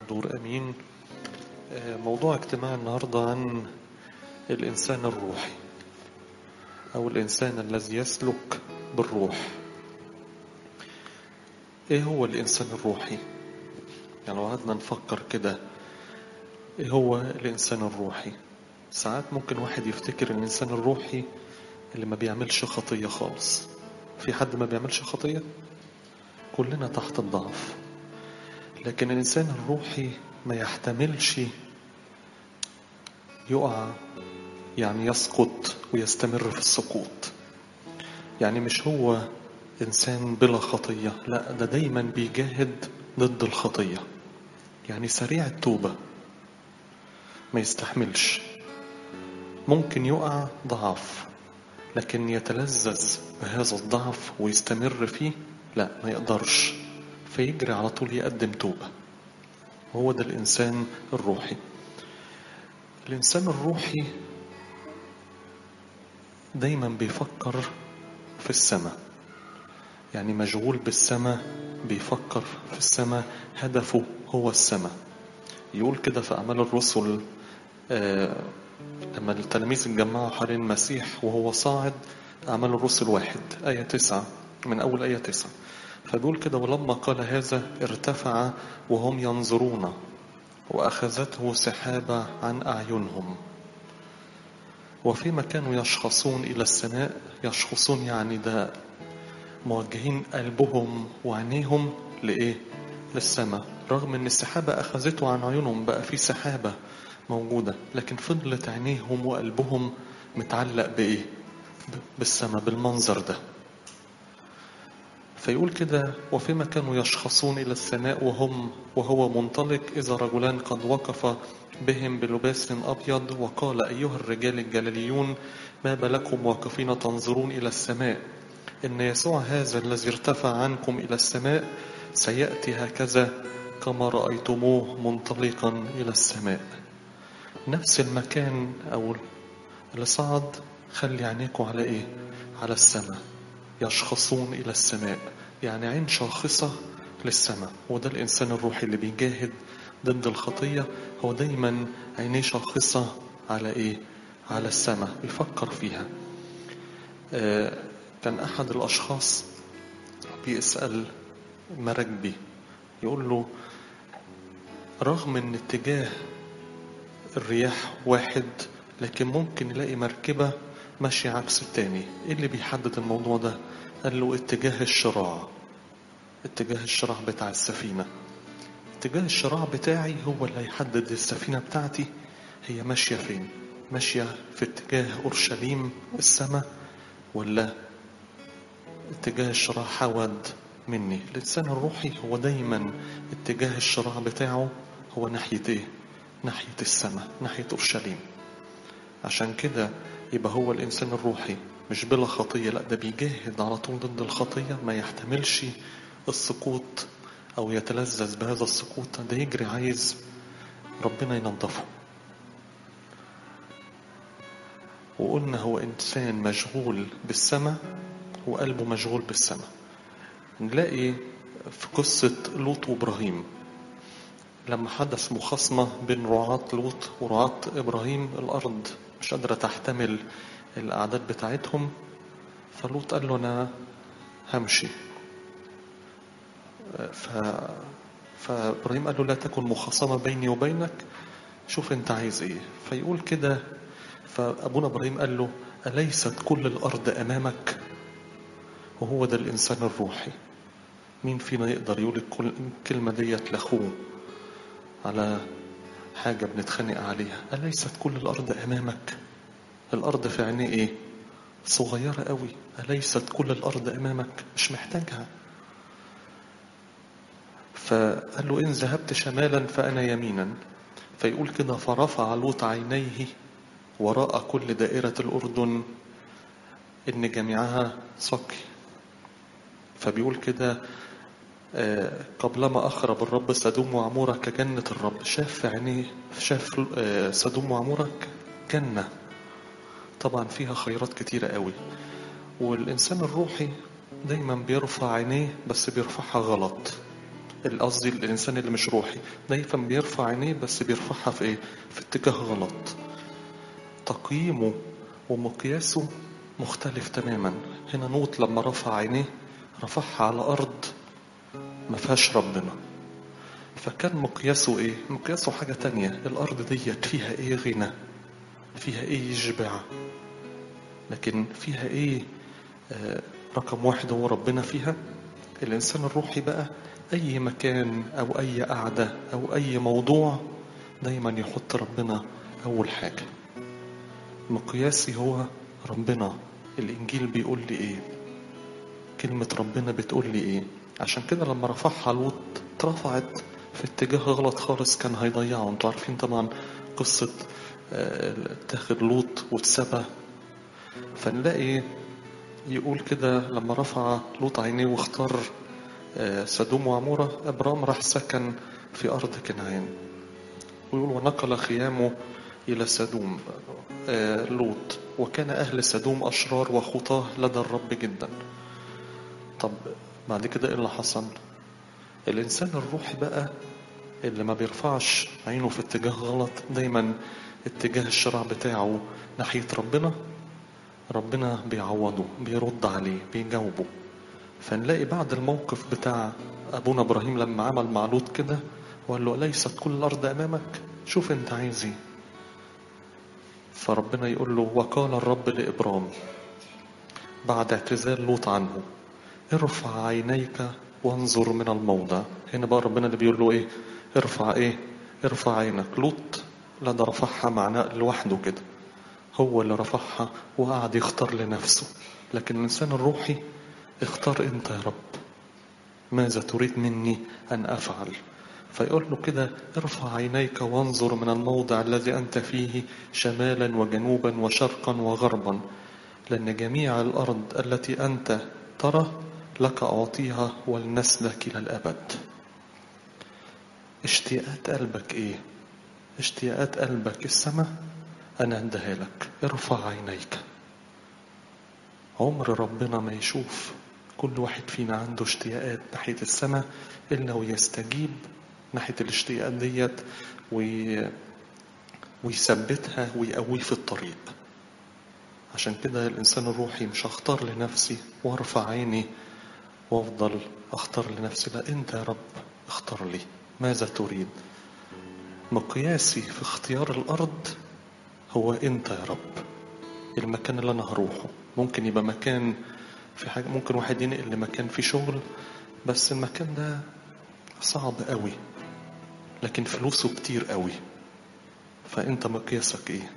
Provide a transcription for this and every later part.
حضور أمين موضوع اجتماع النهاردة عن الإنسان الروحي أو الإنسان الذي يسلك بالروح إيه هو الإنسان الروحي؟ يعني لو قعدنا نفكر كده إيه هو الإنسان الروحي؟ ساعات ممكن واحد يفتكر الإنسان الروحي اللي ما بيعملش خطية خالص في حد ما بيعملش خطية؟ كلنا تحت الضعف لكن الإنسان الروحي ما يحتملش يقع يعني يسقط ويستمر في السقوط يعني مش هو إنسان بلا خطية لا ده دايما بيجاهد ضد الخطية يعني سريع التوبة ما يستحملش ممكن يقع ضعف لكن يتلذذ بهذا الضعف ويستمر فيه لا ما يقدرش فيجري على طول يقدم توبة هو ده الإنسان الروحي الإنسان الروحي دايما بيفكر في السماء يعني مشغول بالسماء بيفكر في السماء هدفه هو السماء يقول كده في أعمال الرسل آه لما التلاميذ اتجمعوا حوالين المسيح وهو صاعد أعمال الرسل واحد آية تسعة من أول آية تسعة فبيقول كده ولما قال هذا ارتفع وهم ينظرون وأخذته سحابة عن أعينهم وفيما كانوا يشخصون إلى السماء يشخصون يعني ده موجهين قلبهم وعينيهم لإيه؟ للسماء رغم أن السحابة أخذته عن عيونهم بقى في سحابة موجودة لكن فضلت عينيهم وقلبهم متعلق بإيه؟ بالسماء بالمنظر ده فيقول كده وفيما كانوا يشخصون إلى السماء وهم وهو منطلق إذا رجلان قد وقف بهم بلباس أبيض وقال أيها الرجال الجليليون ما بلكم واقفين تنظرون إلى السماء إن يسوع هذا الذي ارتفع عنكم إلى السماء سيأتي هكذا كما رأيتموه منطلقا إلى السماء نفس المكان أو اللي صعد خلي عينيكم على إيه على السماء يشخصون إلى السماء يعني عين شاخصة للسماء وده الإنسان الروحي اللي بيجاهد ضد الخطية هو دايما عينيه شاخصة على إيه على السماء بيفكر فيها آه كان أحد الأشخاص بيسأل مراكبي يقول له رغم ان اتجاه الرياح واحد لكن ممكن يلاقي مركبة ماشية عكس التاني ايه اللي بيحدد الموضوع ده قال له اتجاه الشراع اتجاه الشراع بتاع السفينة اتجاه الشراع بتاعي هو اللي هيحدد السفينة بتاعتي هي ماشية فين ماشية في اتجاه أورشليم السماء ولا اتجاه الشراع حود مني الإنسان الروحي هو دايما اتجاه الشراع بتاعه هو ناحية ايه ناحية السماء ناحية أورشليم عشان كده يبقى هو الإنسان الروحي مش بلا خطية لا ده بيجاهد على طول ضد الخطية ما يحتملش السقوط أو يتلذذ بهذا السقوط ده يجري عايز ربنا ينظفه وقلنا هو إنسان مشغول بالسماء وقلبه مشغول بالسماء نلاقي في قصة لوط وإبراهيم لما حدث مخاصمة بين رعاة لوط ورعاة إبراهيم الأرض مش قادرة تحتمل الأعداد بتاعتهم فلوط قال له أنا همشي ف... فإبراهيم قال له لا تكن مخاصمة بيني وبينك شوف أنت عايز إيه فيقول كده فأبونا إبراهيم قال له أليست كل الأرض أمامك وهو ده الإنسان الروحي مين فينا يقدر يقول الكلمة ديت لأخوه على حاجة بنتخانق عليها أليست كل الأرض أمامك الأرض في عينيه إيه صغيرة قوي أليست كل الأرض أمامك مش محتاجها فقال له إن ذهبت شمالا فأنا يمينا فيقول كده فرفع لوط عينيه وراء كل دائرة الأردن إن جميعها صقي فبيقول كده قبلما أخرب الرب سدوم وعمورة كجنة الرب شاف في عينيه شاف سدوم وعمورة جنة طبعا فيها خيرات كتيرة قوي والإنسان الروحي دايما بيرفع عينيه بس بيرفعها غلط قصدي الإنسان اللي مش روحي دايما بيرفع عينيه بس بيرفعها في إيه؟ في اتجاه غلط تقييمه ومقياسه مختلف تماما هنا نوط لما رفع عينيه رفعها على أرض ما فيهاش ربنا فكان مقياسه ايه مقياسه حاجة تانية الأرض ديت فيها ايه غنى فيها ايه يشبع لكن فيها ايه آه رقم واحد هو ربنا فيها الإنسان الروحي بقى أي مكان أو أي قعدة أو أي موضوع دايما يحط ربنا أول حاجة مقياسي هو ربنا الإنجيل بيقول لي إيه كلمة ربنا بتقول لي إيه عشان كده لما رفعها لوط اترفعت في اتجاه غلط خالص كان هيضيعه انتوا عارفين طبعا قصة اتاخد لوط واتسبى فنلاقي يقول كده لما رفع لوط عينيه واختار سدوم وعمورة أبرام راح سكن في أرض كنعان ويقول ونقل خيامه إلى سدوم لوط وكان أهل سدوم أشرار وخطاه لدى الرب جدا طب بعد كده إيه اللي حصل الإنسان الروحي بقى اللي ما بيرفعش عينه في اتجاه غلط دايما اتجاه الشرع بتاعه ناحية ربنا ربنا بيعوضه بيرد عليه بيجاوبه فنلاقي بعد الموقف بتاع أبونا إبراهيم لما عمل مع لوط كده وقال له ليست كل الأرض أمامك شوف أنت عايز إيه فربنا يقول له وقال الرب لإبرام بعد اعتزال لوط عنه ارفع عينيك وانظر من الموضع هنا بقى ربنا اللي بيقول له ايه ارفع ايه ارفع عينك لوط لا ده رفعها معناه لوحده كده هو اللي رفعها وقعد يختار لنفسه لكن الإنسان الروحي اختار انت يا رب ماذا تريد مني أن أفعل فيقول له كده ارفع عينيك وانظر من الموضع الذي أنت فيه شمالا وجنوبا وشرقا وغربا لأن جميع الأرض التي أنت ترى لك أعطيها ولنسلك إلى الأبد اشتياقات قلبك إيه اشتياقات قلبك السماء أنا أندها لك ارفع عينيك عمر ربنا ما يشوف كل واحد فينا عنده اشتياقات ناحية السماء إلا ويستجيب ناحية الاشتياقات ديت وي... ويثبتها ويقويه في الطريق عشان كده الإنسان الروحي مش هختار لنفسي وارفع عيني وافضل اختار لنفسي لا انت يا رب اختار لي ماذا تريد مقياسي في اختيار الارض هو انت يا رب المكان اللي انا هروحه ممكن يبقى مكان في حاجة ممكن واحد ينقل لمكان فيه شغل بس المكان ده صعب قوي لكن فلوسه كتير قوي فانت مقياسك ايه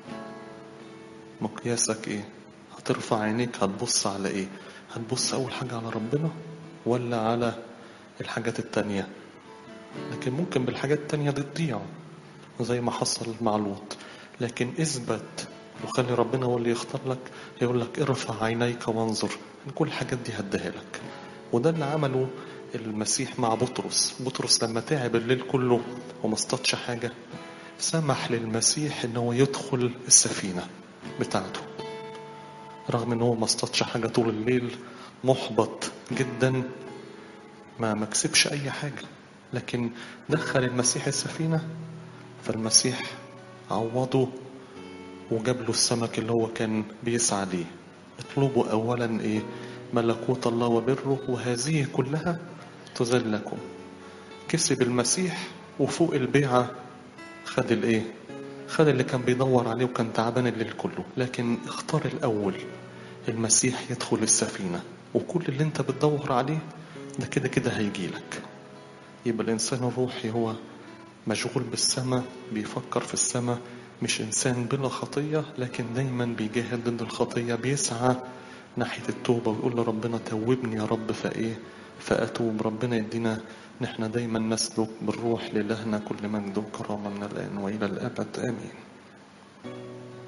مقياسك ايه هترفع عينيك هتبص على ايه هتبص اول حاجة على ربنا ولا على الحاجات التانية لكن ممكن بالحاجات التانية دي تضيع زي ما حصل مع لوط لكن اثبت وخلي ربنا هو اللي يختار لك يقول لك ارفع عينيك وانظر كل الحاجات دي هديها لك وده اللي عمله المسيح مع بطرس بطرس لما تعب الليل كله وما اصطادش حاجة سمح للمسيح ان هو يدخل السفينة بتاعته رغم ان هو ما اصطادش حاجة طول الليل محبط جدا ما مكسبش اي حاجة لكن دخل المسيح السفينة فالمسيح عوضه وجاب له السمك اللي هو كان بيسعى ليه اطلبوا اولا ايه ملكوت الله وبره وهذه كلها تزل لكم كسب المسيح وفوق البيعة خد الايه خد اللي كان بيدور عليه وكان تعبان الليل كله لكن اختار الاول المسيح يدخل السفينة وكل اللي انت بتدور عليه ده كده كده هيجيلك يبقى الانسان الروحي هو مشغول بالسماء بيفكر في السماء مش إنسان بلا خطية لكن دايما بيجاهد ضد الخطية بيسعى ناحية التوبة ويقول لربنا توبني يا رب فإيه فأتوب ربنا يدينا نحن دايما نسلك بالروح لإلهنا كل مجد وكرامة من الآن وإلى الأبد آمين